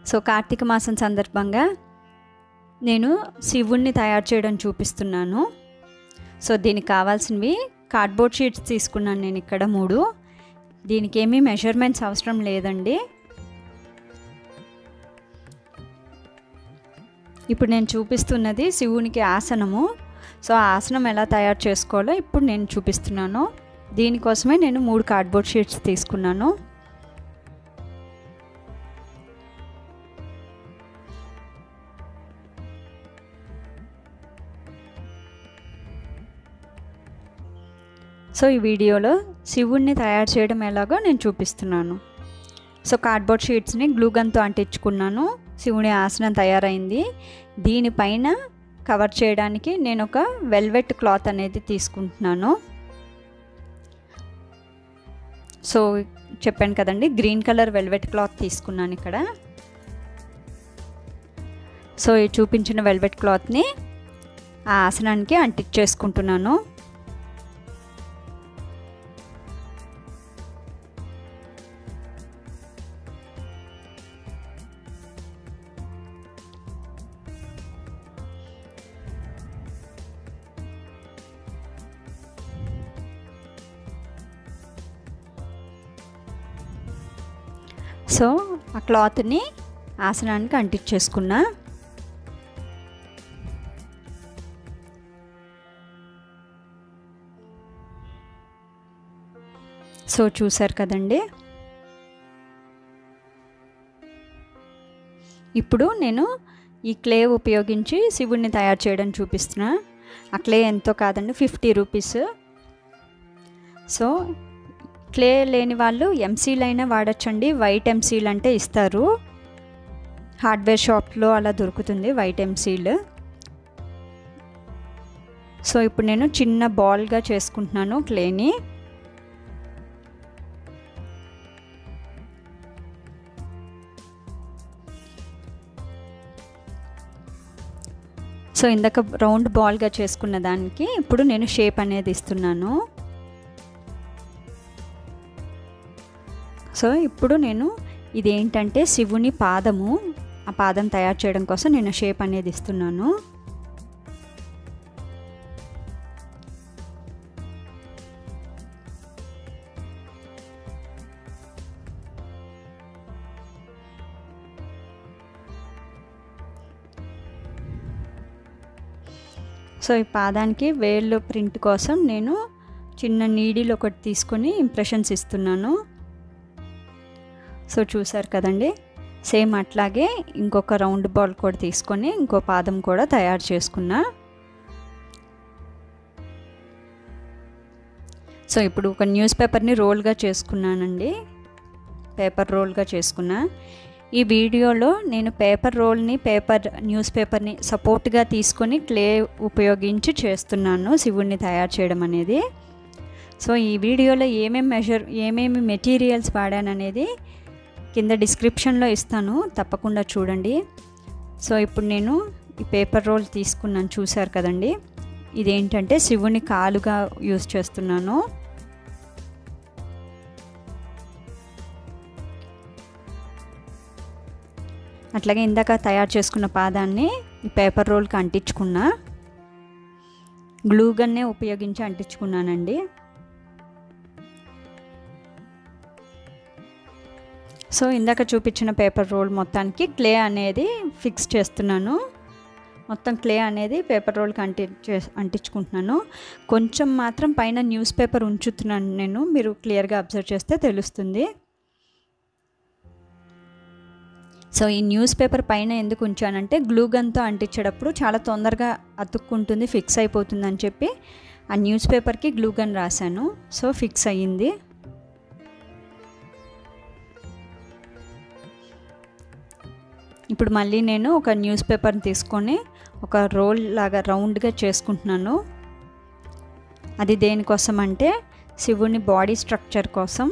so Karthika మాసం సందర్భంగా నేను శివుణ్ణి తయారు చేయడం చూపిస్తున్నాను సో దీనికి కావాల్సినవి కార్డ్బోర్డ్ షీట్స్ తీసుకున్నాను నేను ఇక్కడ మూడు దీనికి ఏమీ మెజర్మెంట్స్ అవసరం లేదండి ఇప్పుడు నేను చూపిస్తున్నది శివునికి ఆసనము సో ఆ ఆసనం ఎలా తయారు చేసుకోవాలో ఇప్పుడు నేను చూపిస్తున్నాను దీనికోసమే నేను మూడు కార్డ్బోర్డ్ షీట్స్ తీసుకున్నాను సో ఈ వీడియోలో శివుణ్ణి తయారు చేయడం ఎలాగో నేను చూపిస్తున్నాను సో కార్డ్బోర్డ్ షీట్స్ని గ్లూగన్తో అంటించుకున్నాను శివుని ఆసనం తయారైంది దీనిపైన కవర్ చేయడానికి నేను ఒక వెల్వెట్ క్లాత్ అనేది తీసుకుంటున్నాను సో చెప్పాను కదండి గ్రీన్ కలర్ వెల్వెట్ క్లాత్ తీసుకున్నాను ఇక్కడ సో ఈ చూపించిన వెల్వెట్ క్లాత్ని ఆ ఆసనానికి అంటించేసుకుంటున్నాను సో ఆ క్లాత్ని ఆసనానికి అంటించేసుకున్నా సో చూసారు కదండి ఇప్పుడు నేను ఈ క్లే ఉపయోగించి శివుణ్ణి తయారు చేయడం చూపిస్తున్నా ఆ క్లే ఎంతో కాదండి ఫిఫ్టీ రూపీస్ సో క్లే లేని వాళ్ళు ఎంసీలు అయినా వాడచ్చండి వైట్ ఎంసీల్ అంటే ఇస్తారు హార్డ్వేర్ షాప్లో అలా దొరుకుతుంది వైట్ ఎంసీల్ సో ఇప్పుడు నేను చిన్న బాల్గా చేసుకుంటున్నాను క్లేని సో ఇందాక రౌండ్ బాల్గా చేసుకున్న దానికి ఇప్పుడు నేను షేప్ అనేది ఇస్తున్నాను సో ఇప్పుడు నేను ఇదేంటంటే శివుని పాదము ఆ పాదం తయారు చేయడం కోసం నేను షేప్ అనేది ఇస్తున్నాను సో ఈ పాదానికి వేళ్ళు ప్రింట్ కోసం నేను చిన్న నీడిల్ ఒకటి తీసుకొని ఇంప్రెషన్స్ ఇస్తున్నాను సో చూసారు కదండి సేమ్ అట్లాగే ఇంకొక రౌండ్ బాల్ కూడా తీసుకొని ఇంకో పాదం కూడా తయారు చేసుకున్నా సో ఇప్పుడు ఒక న్యూస్ పేపర్ని రోల్గా చేసుకున్నానండి పేపర్ రోల్గా చేసుకున్నా ఈ వీడియోలో నేను పేపర్ రోల్ని పేపర్ న్యూస్ పేపర్ని సపోర్ట్గా తీసుకొని క్లే ఉపయోగించి చేస్తున్నాను శివుణ్ణి తయారు చేయడం అనేది సో ఈ వీడియోలో ఏమేమి మెజర్ ఏమేమి మెటీరియల్స్ వాడాననేది కింద డిస్క్రిప్షన్లో ఇస్తాను తప్పకుండా చూడండి సో ఇప్పుడు నేను ఈ పేపర్ రోల్ తీసుకున్నాను చూశారు కదండి ఇదేంటంటే శివుని కాలుగా యూజ్ చేస్తున్నాను అట్లాగే ఇందాక తయారు చేసుకున్న పాదాన్ని ఈ పేపర్ రోల్కి అంటించుకున్నా గ్లూగన్నే ఉపయోగించి అంటించుకున్నానండి సో ఇందాక చూపించిన పేపర్ రోల్ మొత్తానికి క్లే అనేది ఫిక్స్ చేస్తున్నాను మొత్తం క్లే అనేది పేపర్ రోల్కి అంటి అంటించుకుంటున్నాను కొంచెం మాత్రం పైన న్యూస్ పేపర్ ఉంచుతున్నాను నేను మీరు క్లియర్గా అబ్జర్వ్ చేస్తే తెలుస్తుంది సో ఈ న్యూస్ పేపర్ పైన ఎందుకు ఉంచానంటే గ్లూగన్తో అంటించేటప్పుడు చాలా తొందరగా అతుక్కుంటుంది ఫిక్స్ అయిపోతుంది అని చెప్పి ఆ న్యూస్ పేపర్కి గ్లూగన్ రాశాను సో ఫిక్స్ అయ్యింది ఇప్పుడు మళ్ళీ నేను ఒక న్యూస్ పేపర్ని తీసుకొని ఒక రోల్ లాగా రౌండ్గా చేసుకుంటున్నాను అది దేనికోసం అంటే శివుని బాడీ స్ట్రక్చర్ కోసం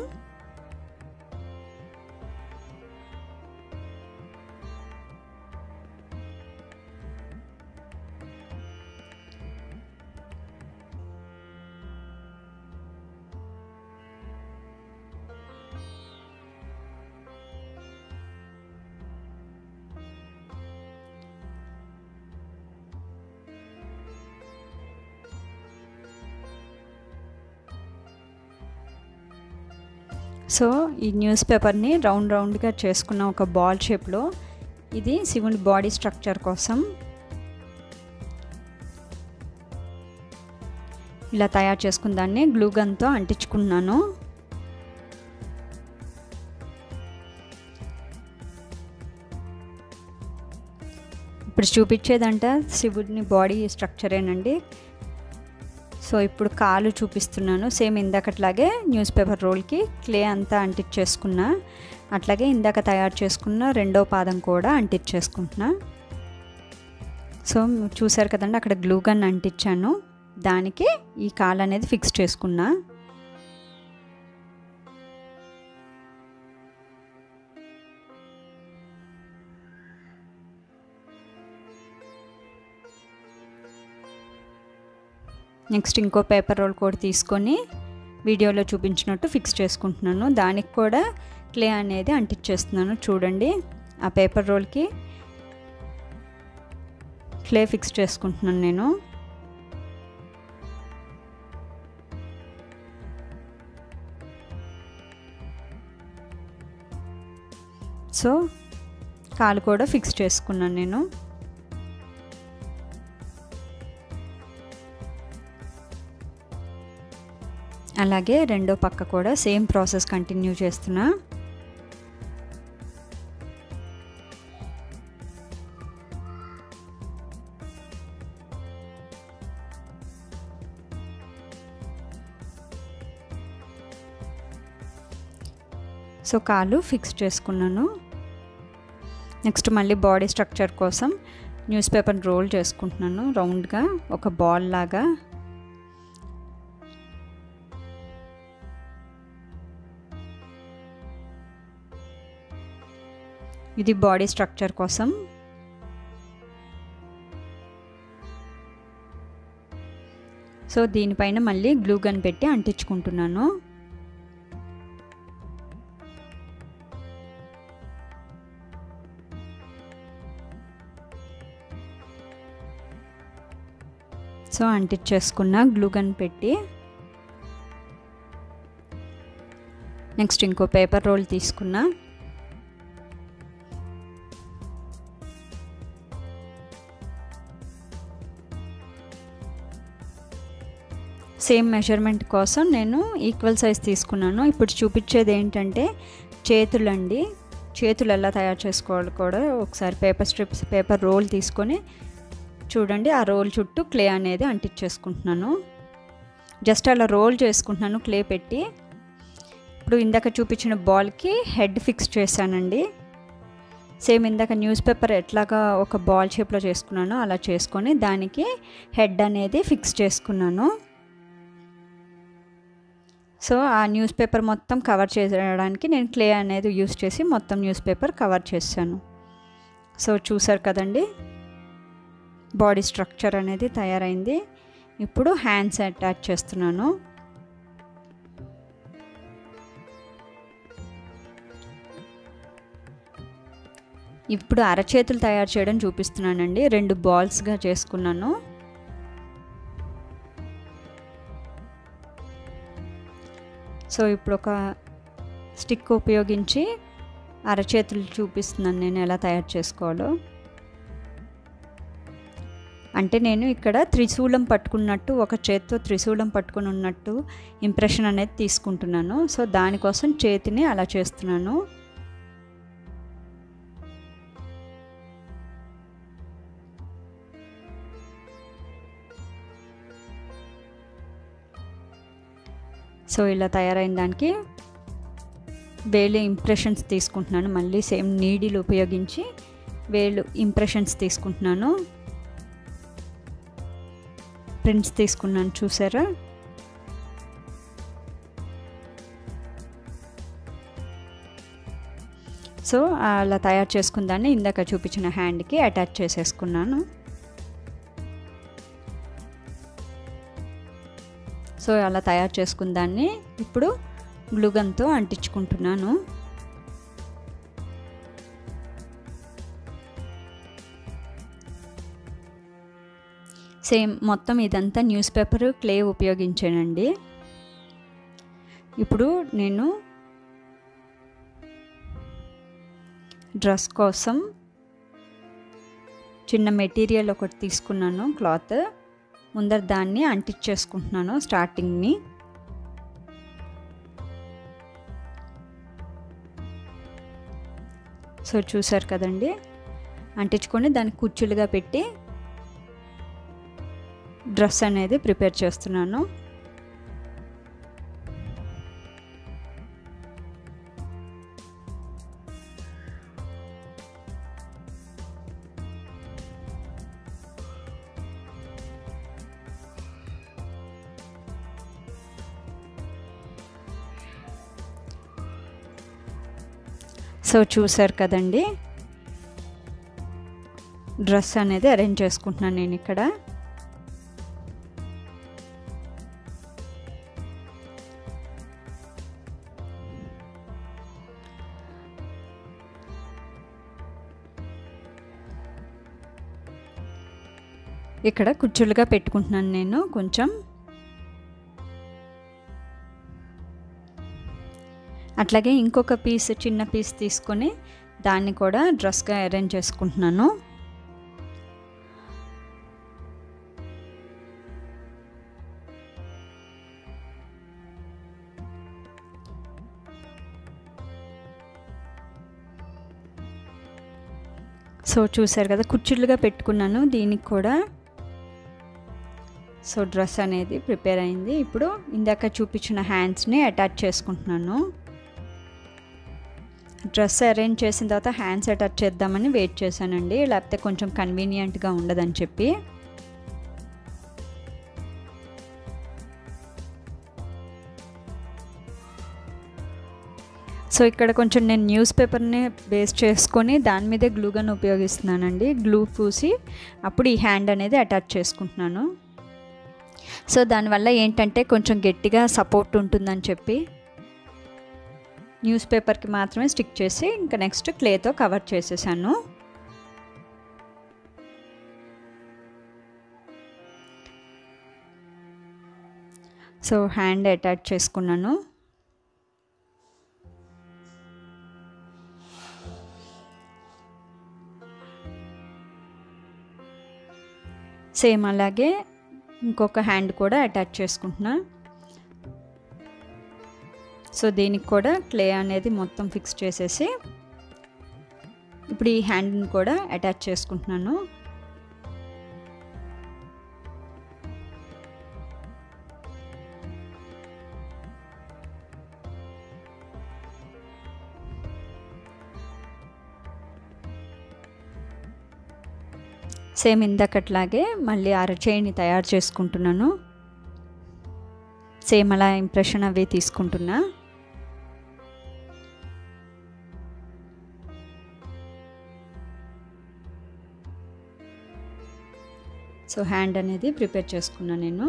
సో ఈ న్యూస్ పేపర్ని రౌండ్ రౌండ్గా చేసుకున్న ఒక బాల్ షేప్లో ఇది శివుని బాడీ స్ట్రక్చర్ కోసం ఇలా తయారు చేసుకున్న దాన్ని గ్లూగన్తో అంటించుకున్నాను ఇప్పుడు చూపించేదంట శివుడిని బాడీ స్ట్రక్చరేనండి సో ఇప్పుడు కాలు చూపిస్తున్నాను సేమ్ ఇందాకట్లాగే న్యూస్ పేపర్ రోల్కి క్లే అంతా అంటించేసుకున్నా అట్లాగే ఇందాక తయారు చేసుకున్న రెండో పాదం కూడా అంటించేసుకుంటున్నా సో చూసారు కదండి అక్కడ గ్లూగన్ అంటించాను దానికి ఈ కాలు అనేది ఫిక్స్ చేసుకున్నా నెక్స్ట్ ఇంకో పేపర్ రోల్ కూడా తీసుకొని వీడియోలో చూపించినట్టు ఫిక్స్ చేసుకుంటున్నాను దానికి కూడా క్లే అనేది అంటించేస్తున్నాను చూడండి ఆ పేపర్ రోల్కి క్లే ఫిక్స్ చేసుకుంటున్నాను నేను సో కాలు కూడా ఫిక్స్ చేసుకున్నాను నేను అలాగే రెండో పక్క కూడా సేమ్ ప్రాసెస్ కంటిన్యూ చేస్తున్నా సో కాలు ఫిక్స్ చేసుకున్నాను నెక్స్ట్ మళ్ళీ బాడీ స్ట్రక్చర్ కోసం న్యూస్ పేపర్ రోల్ చేసుకుంటున్నాను రౌండ్గా ఒక బాల్ లాగా ఇది బాడీ స్ట్రక్చర్ కోసం సో దీనిపైన మళ్ళీ గ్లూ గన్ పెట్టి అంటించుకుంటున్నాను సో అంటించేసుకున్న గ్లూ గన్ పెట్టి నెక్స్ట్ ఇంకో పేపర్ రోల్ తీసుకున్నా సేమ్ మెజర్మెంట్ కోసం నేను ఈక్వల్ సైజ్ తీసుకున్నాను ఇప్పుడు చూపించేది ఏంటంటే చేతులండి చేతులు ఎలా తయారు చేసుకోవాలి కూడా ఒకసారి పేపర్ స్ట్రిప్స్ పేపర్ రోల్ తీసుకొని చూడండి ఆ రోల్ చుట్టూ క్లే అనేది అంటించేసుకుంటున్నాను జస్ట్ అలా రోల్ చేసుకుంటున్నాను క్లే పెట్టి ఇప్పుడు ఇందాక చూపించిన బాల్కి హెడ్ ఫిక్స్ చేశానండి సేమ్ ఇందాక న్యూస్ పేపర్ ఎట్లాగా ఒక బాల్ షేప్లో చేసుకున్నానో అలా చేసుకొని దానికి హెడ్ అనేది ఫిక్స్ చేసుకున్నాను సో ఆ న్యూస్ పేపర్ మొత్తం కవర్ చేయడానికి నేను క్లే అనేది యూస్ చేసి మొత్తం న్యూస్ పేపర్ కవర్ చేశాను సో చూసారు కదండి బాడీ స్ట్రక్చర్ అనేది తయారైంది ఇప్పుడు హ్యాండ్స్ అటాచ్ చేస్తున్నాను ఇప్పుడు అరచేతులు తయారు చేయడం చూపిస్తున్నానండి రెండు బాల్స్గా చేసుకున్నాను సో ఇప్పుడు ఒక స్టిక్ ఉపయోగించి అరచేతులు చూపిస్తున్నాను నేను ఎలా తయారు చేసుకోవాలో అంటే నేను ఇక్కడ త్రిశూలం పట్టుకున్నట్టు ఒక చేత్తో త్రిశూలం పట్టుకుని ఉన్నట్టు ఇంప్రెషన్ అనేది తీసుకుంటున్నాను సో దానికోసం చేతిని అలా చేస్తున్నాను సో ఇలా తయారైన దానికి వేలు ఇంప్రెషన్స్ తీసుకుంటున్నాను మళ్ళీ సేమ్ నీడిలు ఉపయోగించి వేలు ఇంప్రెషన్స్ తీసుకుంటున్నాను ప్రింట్స్ తీసుకున్నాను చూసారా సో అలా తయారు చేసుకున్న దాన్ని ఇందాక చూపించిన హ్యాండ్కి అటాచ్ చేసేసుకున్నాను సో అలా తయారు చేసుకున్న దాన్ని ఇప్పుడు గ్లూగన్తో అంటించుకుంటున్నాను సేమ్ మొత్తం ఇదంతా న్యూస్ పేపర్ క్లే ఉపయోగించానండి ఇప్పుడు నేను డ్రెస్ కోసం చిన్న మెటీరియల్ ఒకటి తీసుకున్నాను క్లాత్ ముందర దాన్ని అంటించేసుకుంటున్నాను స్టార్టింగ్ని సో చూసారు కదండి అంటించుకొని దాన్ని కుచ్చులుగా పెట్టి డ్రెస్ అనేది ప్రిపేర్ చేస్తున్నాను సో చూసారు కదండి డ్రెస్ అనేది అరేంజ్ చేసుకుంటున్నాను నేను ఇక్కడ ఇక్కడ కుచ్చులుగా పెట్టుకుంటున్నాను నేను కొంచెం అట్లాగే ఇంకొక పీస్ చిన్న పీస్ తీసుకొని దాన్ని కూడా డ్రెస్గా అరేంజ్ చేసుకుంటున్నాను సో చూసారు కదా కుర్చీలుగా పెట్టుకున్నాను దీనికి కూడా సో డ్రెస్ అనేది ప్రిపేర్ అయింది ఇప్పుడు ఇందాక చూపించిన హ్యాండ్స్ని అటాచ్ చేసుకుంటున్నాను డ్రెస్ అరేంజ్ చేసిన తర్వాత హ్యాండ్స్ అటాచ్ చేద్దామని వెయిట్ చేశానండి లేకపోతే కొంచెం కన్వీనియంట్గా ఉండదని చెప్పి సో ఇక్కడ కొంచెం నేను న్యూస్ పేపర్ని బేస్ చేసుకొని దాని మీదే గ్లూగన్ ఉపయోగిస్తున్నానండి గ్లూ పూసి అప్పుడు ఈ హ్యాండ్ అనేది అటాచ్ చేసుకుంటున్నాను సో దానివల్ల ఏంటంటే కొంచెం గట్టిగా సపోర్ట్ ఉంటుందని చెప్పి న్యూస్ పేపర్కి మాత్రమే స్టిక్ చేసి ఇంకా నెక్స్ట్ క్లేతో కవర్ చేసేసాను సో హ్యాండ్ అటాచ్ చేసుకున్నాను సేమ్ అలాగే ఇంకొక హ్యాండ్ కూడా అటాచ్ చేసుకుంటున్నా సో దీనికి కూడా క్లే అనేది మొత్తం ఫిక్స్ చేసేసి ఇప్పుడు ఈ హ్యాండ్ని కూడా అటాచ్ చేసుకుంటున్నాను సేమ్ ఇందాకట్లాగే మళ్ళీ అరచేయిని తయారు చేసుకుంటున్నాను సేమ్ అలా ఇంప్రెషన్ అవి తీసుకుంటున్నా సో హ్యాండ్ అనేది ప్రిపేర్ చేసుకున్నా నేను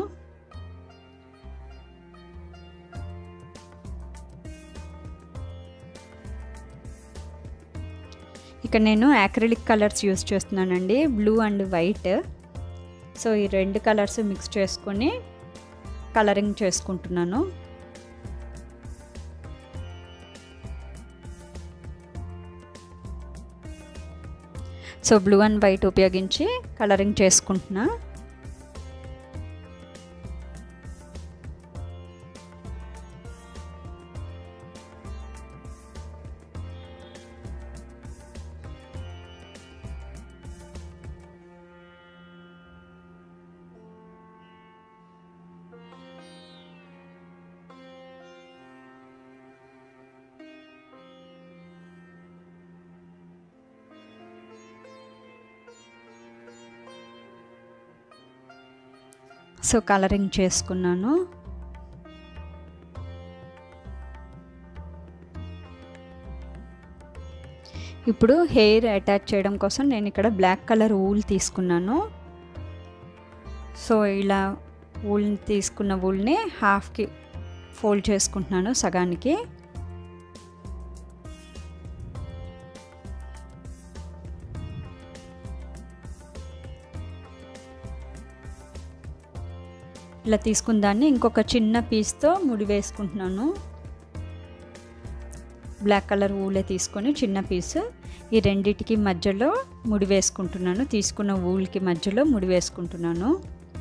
ఇక్కడ నేను యాక్రిలిక్ కలర్స్ యూస్ చేస్తున్నానండి బ్లూ అండ్ వైట్ సో ఈ రెండు కలర్స్ మిక్స్ చేసుకొని కలరింగ్ చేసుకుంటున్నాను సో బ్లూ అండ్ వైట్ ఉపయోగించి కలరింగ్ చేసుకుంటున్నా సో కలరింగ్ చేసుకున్నాను ఇప్పుడు హెయిర్ అటాచ్ చేయడం కోసం నేను ఇక్కడ బ్లాక్ కలర్ ఊల్ తీసుకున్నాను సో ఇలా ఊల్ని తీసుకున్న ఊల్ని హాఫ్కి ఫోల్డ్ చేసుకుంటున్నాను సగానికి ఇలా తీసుకున్న దాన్ని ఇంకొక చిన్న పీస్తో ముడి వేసుకుంటున్నాను బ్లాక్ కలర్ ఊలే తీసుకొని చిన్న పీస్ ఈ రెండిటికి మధ్యలో ముడి వేసుకుంటున్నాను తీసుకున్న ఊళ్ళకి మధ్యలో ముడి వేసుకుంటున్నాను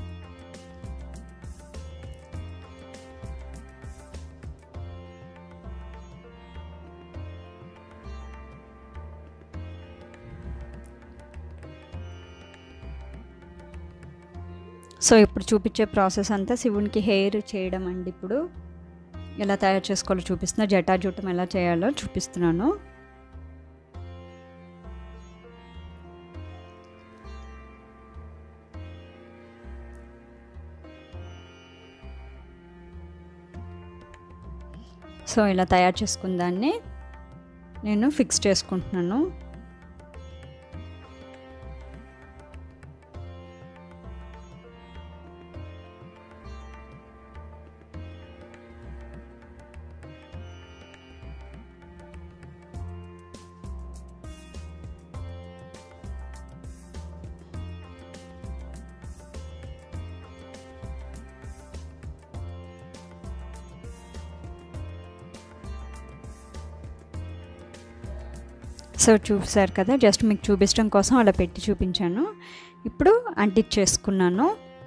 సో ఇప్పుడు చూపించే ప్రాసెస్ అంతా శివునికి హెయిర్ చేయడం అండి ఇప్పుడు ఎలా తయారు చేసుకోవాలో చూపిస్తున్నా జటాజూటం ఎలా చేయాలో చూపిస్తున్నాను సో ఇలా తయారు చేసుకున్న దాన్ని నేను ఫిక్స్ చేసుకుంటున్నాను సో చూసారు కదా జస్ట్ మీకు చూపించడం కోసం అలా పెట్టి చూపించాను ఇప్పుడు అంటించేసుకున్నాను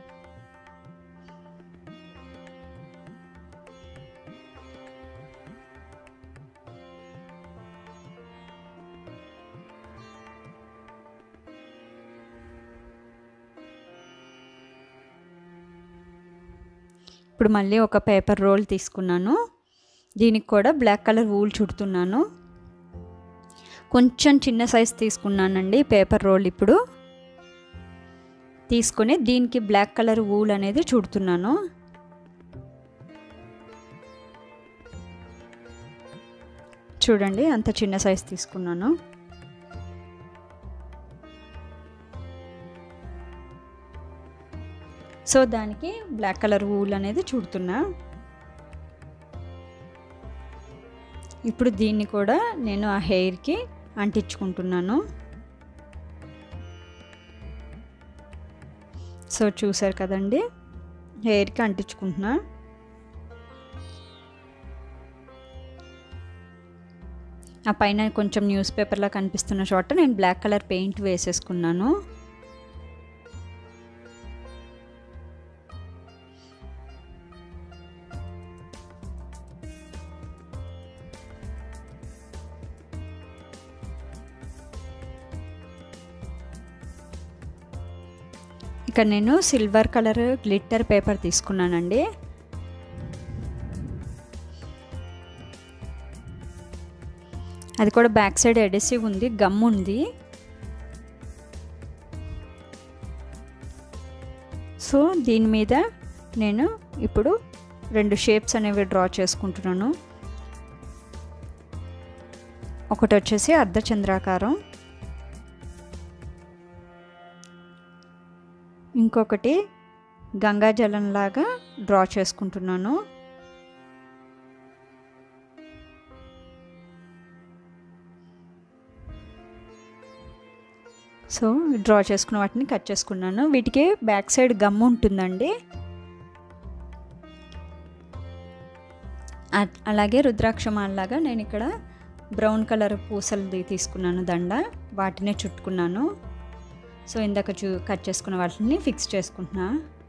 ఇప్పుడు మళ్ళీ ఒక పేపర్ రోల్ తీసుకున్నాను దీనికి కూడా బ్లాక్ కలర్ వూల్ చుడుతున్నాను కొంచెం చిన్న సైజ్ తీసుకున్నానండి పేపర్ రోల్ ఇప్పుడు తీసుకొని దీనికి బ్లాక్ కలర్ వూల్ అనేది చుడుతున్నాను చూడండి అంత చిన్న సైజ్ తీసుకున్నాను సో దానికి బ్లాక్ కలర్ వూల్ అనేది చుడుతున్నా ఇప్పుడు దీన్ని కూడా నేను ఆ హెయిర్కి అంటించుకుంటున్నాను సో చూసారు కదండి హెయిర్కి అంటించుకుంటున్నా ఆ పైన కొంచెం న్యూస్ పేపర్లా కనిపిస్తున్న చోట నేను బ్లాక్ కలర్ పెయింట్ వేసేసుకున్నాను ఇక్కడ నేను సిల్వర్ కలర్ గ్లిట్టర్ పేపర్ తీసుకున్నానండి అది కూడా బ్యాక్ సైడ్ ఎడెసివ్ ఉంది గమ్ ఉంది సో దీని మీద నేను ఇప్పుడు రెండు షేప్స్ అనేవి డ్రా చేసుకుంటున్నాను ఒకటి వచ్చేసి అర్ధచంద్రాకారం ఇంకొకటి గంగాజలంలాగా డ్రా చేసుకుంటున్నాను సో డ్రా చేసుకున్న వాటిని కట్ చేసుకున్నాను వీటికి బ్యాక్ సైడ్ గమ్ ఉంటుందండి అలాగే రుద్రాక్షమాల్లాగా నేను ఇక్కడ బ్రౌన్ కలర్ పూసలది తీసుకున్నాను దండ వాటినే చుట్టుకున్నాను సో ఇందాక చూ కట్ చేసుకున్న వాటిని ఫిక్స్ చేసుకుంటున్నా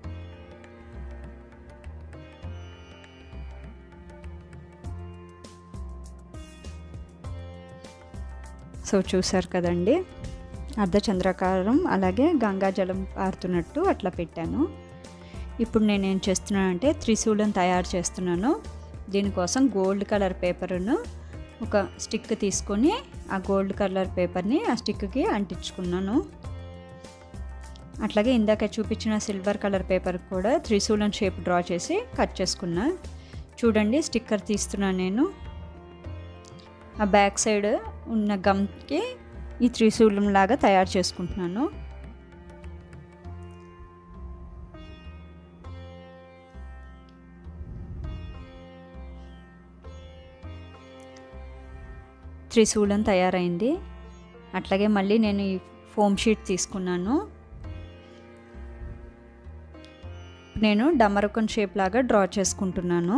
సో చూసారు కదండి అర్ధచంద్రాకారం అలాగే గంగాజలం పారుతున్నట్టు అట్లా పెట్టాను ఇప్పుడు నేను ఏం చేస్తున్నానంటే త్రిశూలం తయారు చేస్తున్నాను దీనికోసం గోల్డ్ కలర్ పేపర్ను ఒక స్టిక్ తీసుకొని ఆ గోల్డ్ కలర్ పేపర్ని ఆ స్టిక్కి అంటించుకున్నాను అట్లాగే ఇందాక చూపించిన సిల్వర్ కలర్ పేపర్ కూడా త్రిశూలం షేప్ డ్రా చేసి కట్ చేసుకున్నా చూడండి స్టిక్కర్ తీస్తున్నాను నేను ఆ బ్యాక్ సైడ్ ఉన్న గమ్కి ఈ త్రిశూలం లాగా తయారు చేసుకుంటున్నాను త్రిశూలం తయారైంది అట్లాగే మళ్ళీ నేను ఈ ఫోమ్ షీట్ తీసుకున్నాను నేను డమరకన్ షేప్ లాగా డ్రా చేసుకుంటున్నాను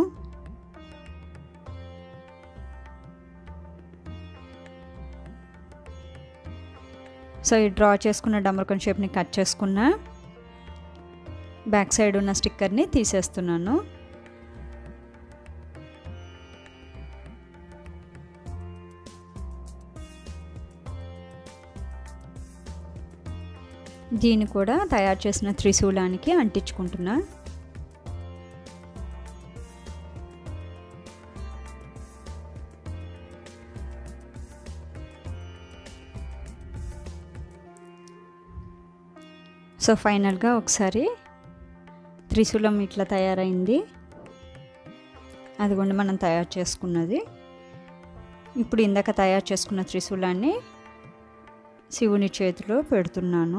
సో ఈ డ్రా చేసుకున్న డమరకం షేప్ని కట్ చేసుకున్న బ్యాక్ సైడ్ ఉన్న స్టిక్కర్ని తీసేస్తున్నాను దీన్ని కూడా తయారు చేసిన త్రిశూలానికి అంటించుకుంటున్నా సో ఫైనల్గా ఒకసారి త్రిశూలం ఇట్లా తయారైంది అదిగోండి మనం తయారు చేసుకున్నది ఇప్పుడు ఇందాక తయారు చేసుకున్న త్రిశూలాన్ని శివుని చేతిలో పెడుతున్నాను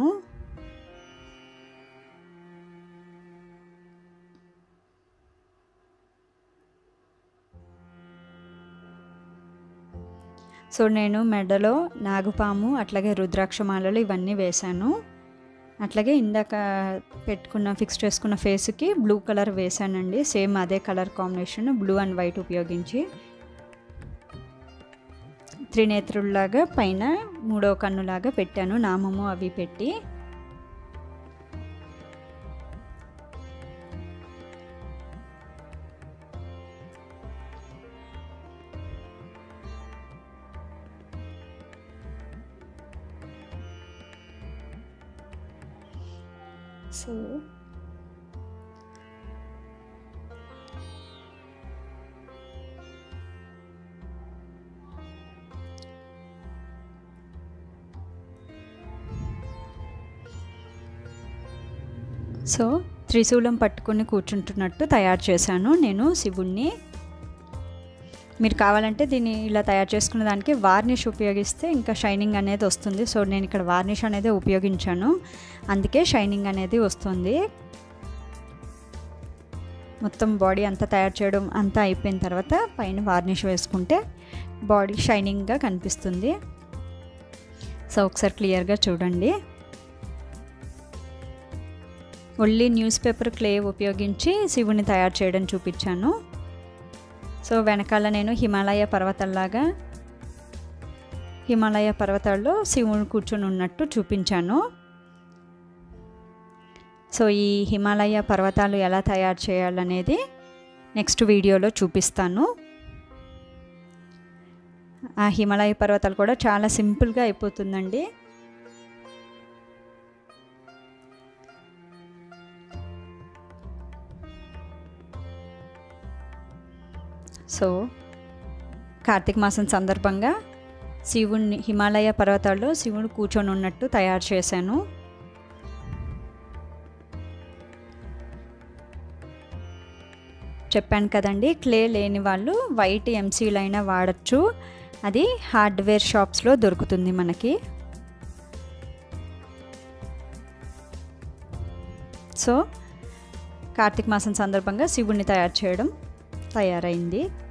సో నేను మెడలో నాగుపాము అట్లాగే రుద్రాక్షమాలలు ఇవన్నీ వేశాను అట్లాగే ఇందాక పెట్టుకున్న ఫిక్స్ చేసుకున్న ఫేస్కి బ్లూ కలర్ వేశానండి సేమ్ అదే colour combination blue and white ఉపయోగించి త్రినేత్రుల్లాగా పైన మూడో కన్నులాగా పెట్టాను నామము అవి పెట్టి సో సో త్రిశూలం పట్టుకొని కూర్చుంటున్నట్టు తయారు చేశాను నేను శివుణ్ణి మీరు కావాలంటే దీన్ని ఇలా తయారు చేసుకున్న దానికి వార్నిష్ ఉపయోగిస్తే ఇంకా షైనింగ్ అనేది వస్తుంది సో నేను ఇక్కడ వార్నిష్ అనేది ఉపయోగించాను అందుకే షైనింగ్ అనేది వస్తుంది మొత్తం బాడీ అంతా తయారు చేయడం అంతా అయిపోయిన తర్వాత పైన వార్నిష్ వేసుకుంటే బాడీ షైనింగ్గా కనిపిస్తుంది సో ఒకసారి క్లియర్గా చూడండి ఒళ్ళి న్యూస్ పేపర్ క్లే ఉపయోగించి శివుని తయారు చేయడం చూపించాను సో వెనకాల నేను హిమాలయ పర్వతాల్లాగా హిమాలయ పర్వతాల్లో శివుడు కూర్చొని ఉన్నట్టు చూపించాను సో ఈ హిమాలయ పర్వతాలు ఎలా తయారు చేయాలనేది నెక్స్ట్ వీడియోలో చూపిస్తాను ఆ హిమాలయ పర్వతాలు కూడా చాలా సింపుల్గా అయిపోతుందండి సో కార్తీక మాసం సందర్భంగా శివుణ్ణి హిమాలయ పర్వతాల్లో శివుడు కూర్చొని ఉన్నట్టు తయారు చేశాను చెప్పాను కదండి క్లే లేని వాళ్ళు వైట్ ఎంసీలైనా వాడచ్చు అది హార్డ్వేర్ షాప్స్లో దొరుకుతుంది మనకి సో కార్తీక మాసం సందర్భంగా శివుణ్ణి తయారు చేయడం తయారైంది